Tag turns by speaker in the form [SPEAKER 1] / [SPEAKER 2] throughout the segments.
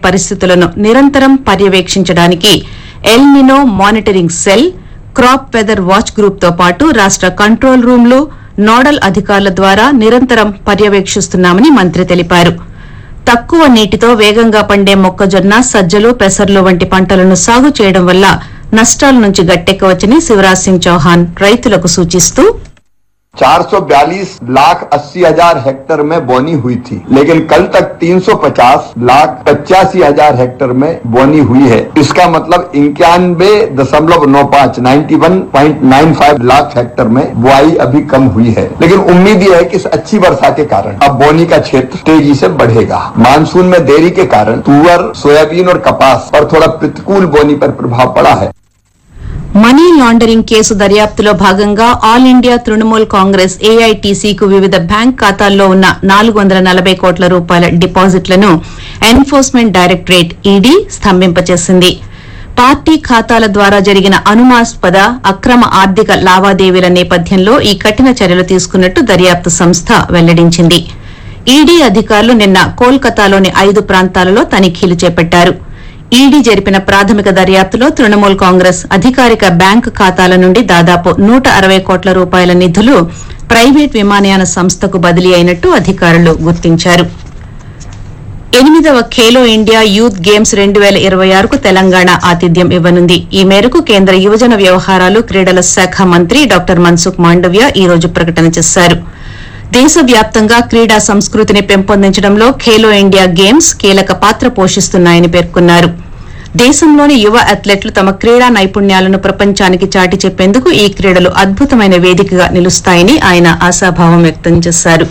[SPEAKER 1] పరిస్థితులను నిరంతరం పర్యవేక్షించడానికి El Nino monitoring cell crop weather watch group తో పాటు రాష్ట కంట్రోల్ రూమ్లు నోడల్ అధికారుల ద్వారా నిరంతరం పర్యవేక్షిస్తున్నామని మంత్రి తెలిపారు తక్కువ నీటితో వేగంగా పండే మొక్కజొన్న సజ్జలు పెసర్లు వంటి పంటలను సాగు చేయడం వల్ల నష్టాల నుంచి గట్టెక్కవచ్చని శివరాజ్ సింగ్ చౌహాన్ రైతులకు సూచిస్తూ
[SPEAKER 2] 442 लाख अस्सी हजार हेक्टर में बोनी हुई थी लेकिन कल तक 350 लाख पचासी हजार हेक्टर में बोनी हुई है इसका मतलब इक्यानवे दशमलव नौ पाँच ninety one point nine five lakh hectare में बुआई अभी कम हुई है लेकिन उम्मीद यह है कि इस अच्छी वर्षा के कारण अब बोनी का क्षेत्र तेजी से बढ़ेगा मानसून में देरी के कारण तुअर सोयाबीन और कपास पर थोड़ा प्रतिकूल बोनी पर प्रभाव पड़ा है
[SPEAKER 1] మనీ లాండరింగ్ కేసు దర్యాప్తులో భాగంగా ఆల్ ఇండియా తృణమూల్ కాంగ్రెస్ ఏఐటీసీకు వివిధ బ్యాంక్ ఖాతాల్లో ఉన్న నాలుగు వందల నలభై కోట్ల రూపాయల డిపాజిట్లను ఎన్ఫోర్స్మెంట్ డైరెక్టరేట్ ఈడీ స్తంభింపచేసింది పార్టీ ఖాతాల ద్వారా జరిగిన అనుమాస్పద అక్రమ ఆర్థిక లావాదేవీల నేపథ్యంలో ఈ కఠిన చర్యలు తీసుకున్నట్టు దర్యాప్తు సంస్థ వెల్లడించింది ఈడీ అధికారులు నిన్న కోల్కతాలోని ఐదు ప్రాంతాలలో తనిఖీలు చేపట్టారు ఈడీ జరిపిన ప్రాథమిక దర్యాప్తులో తృణమూల్ కాంగ్రెస్ అధికారిక బ్యాంకు ఖాతాల నుండి దాదాపు నూట అరవై కోట్ల రూపాయల నిధులు ప్రైవేట్ విమానయాన సంస్థకు బదిలీ అయినట్టు అధికారులు గుర్తించారు ఎనిమిదవ ఖేలో ఇండియా యూత్ గేమ్స్ రెండు వేల ఇరవై ఆరుకు తెలంగాణ ఆతిథ్యం ఇవ్వనుంది ఈ మేరకు కేంద్ర యువజన వ్యవహారాలు క్రీడల శాఖ మంత్రి డాక్టర్ మన్సుఖ్ మాండవ్య ఈ రోజు ప్రకటన చేశారు దేశవ్యాప్తంగా క్రీడా సంస్కృతిని పెంపొందించడంలో ఖేలో ఇండియా గేమ్స్ కీలక పాత్ర పోషిస్తున్నాయని పేర్కొన్నారు దేశంలోని యువ అథ్లెట్లు తమ క్రీడా నైపుణ్యాలను ప్రపంచానికి చాటి చెప్పేందుకు ఈ క్రీడలు అద్భుతమైన వేదికగా నిలుస్తాయని ఆయన ఆశాభావం వ్యక్తం చేశారు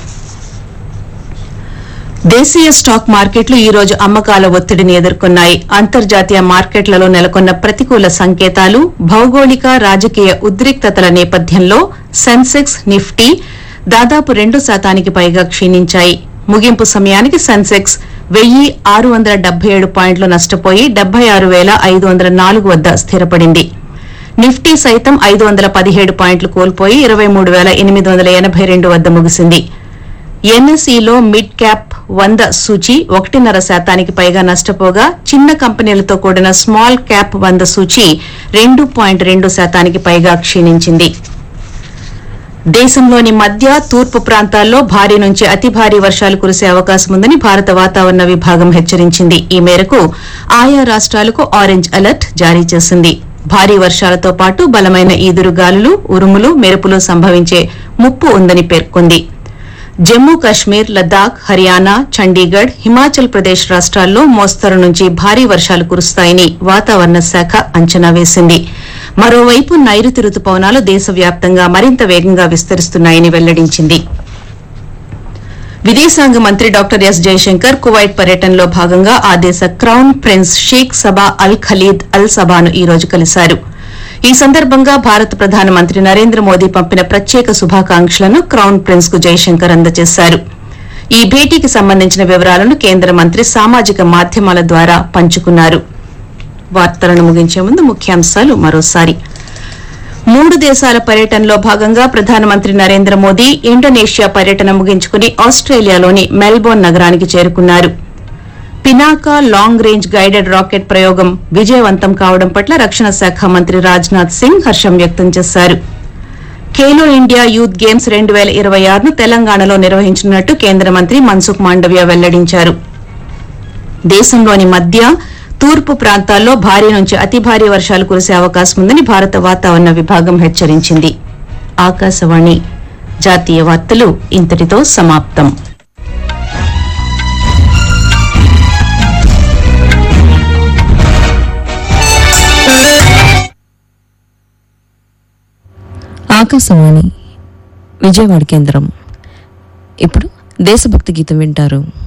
[SPEAKER 1] దేశీయ స్టాక్ మార్కెట్లు ఈ రోజు అమ్మకాల ఒత్తిడిని ఎదుర్కొన్నాయి అంతర్జాతీయ మార్కెట్లలో నెలకొన్న ప్రతికూల సంకేతాలు భౌగోళిక రాజకీయ ఉద్రిక్తతల నేపథ్యంలో సెన్సెక్స్ నిఫ్టీ దాదాపు రెండు శాతానికి పైగా క్షీణించాయి ముగింపు సమయానికి సెన్సెక్స్ వెయ్యి ఆరు వందల డెబ్బై ఏడు పాయింట్లు నష్టపోయి డెబ్బై ఆరు వేల ఐదు వందల నాలుగు వద్ద స్థిరపడింది నిఫ్టీ సైతం ఐదు వందల పదిహేడు పాయింట్లు కోల్పోయి ఇరవై మూడు వేల ఎనిమిది వందల ఎనభై రెండు వద్ద ముగిసింది ఎన్ఎస్ఈలో మిడ్ క్యాప్ వంద సూచీ ఒకటిన్నర శాతానికి పైగా నష్టపోగా చిన్న కంపెనీలతో కూడిన స్మాల్ క్యాప్ వంద సూచీ రెండు పాయింట్ రెండు శాతానికి పైగా క్షీణించింది దేశంలోని మధ్య తూర్పు ప్రాంతాల్లో భారీ నుంచి అతి భారీ వర్షాలు కురిసే అవకాశం ఉందని భారత వాతావరణ విభాగం హెచ్చరించింది ఈ మేరకు ఆయా రాష్ట్రాలకు ఆరెంజ్ అలర్ట్ జారీ చేసింది భారీ వర్షాలతో పాటు బలమైన ఈదురుగాలులు ఉరుములు మెరుపులు సంభవించే ముప్పు ఉందని పేర్కొంది జమ్మూ కశ్మీర్ లద్దాఖ్ హర్యానా చండీగఢ్ హిమాచల్ ప్రదేశ్ రాష్ట్రాల్లో మోస్తరు నుంచి భారీ వర్షాలు కురుస్తాయని వాతావరణ శాఖ అంచనా వేసింది మరోవైపు నైరుతి రుతుపవనాలు దేశవ్యాప్తంగా మరింత వేగంగా విస్తరిస్తున్నాయని వెల్లడించింది విదేశాంగ మంత్రి డాక్టర్ ఎస్ జయశంకర్ కువైట్ పర్యటనలో భాగంగా ఆ దేశ crown prince Sheikh Saba Al Khalid Al సబాను ఈ రోజు కలిశారు ఈ సందర్భంగా భారత ప్రధానమంత్రి నరేంద్ర మోదీ పంపిన ప్రత్యేక శుభాకాంక్షలను క్రౌన్ ప్రిన్స్ కు జయశంకర్ అందజేశారు ఈ భేటీకి సంబంధించిన వివరాలను కేంద్ర మంత్రి సామాజిక మాధ్యమాల ద్వారా పంచుకున్నారు వార్తలను ముగించే ముందు ముఖ్యాంశాలు మరోసారి మూడు దేశాల పర్యటనలో భాగంగా ప్రధానమంత్రి నరేంద్ర మోదీ ఇండోనేషియా పర్యటన ముగించుకుని ఆస్ట్రేలియాలోని మెల్బోర్న్ నగరానికి చేరుకున్నారు Pinaka long range guided rocket ప్రయోగం విజయవంతం కావడం పట్ల రక్షణ శాఖ మంత్రి రాజ్నాథ్ సింగ్ హర్షం వ్యక్తం చేశారు ఖేలో ఇండియా యూత్ గేమ్స్ రెండు వేల ఇరవై ఆరును తెలంగాణలో నిర్వహించనున్నట్టు కేంద్ర మంత్రి మన్సుఖ్ మాండవ్య వెల్లడించారు దేశంలోని మధ్య తూర్పు ప్రాంతాల్లో భారీ నుంచి అతి భారీ వర్షాలు కురిసే అవకాశం ఉందని భారత వాతావరణ విభాగం హెచ్చరించింది ఆకాశవాణి జాతీయ వార్తలు ఇంతటితో సమాప్తం
[SPEAKER 3] ఆకాశవాణి విజయవాడ కేంద్రం ఇప్పుడు దేశభక్తి గీతం వింటారు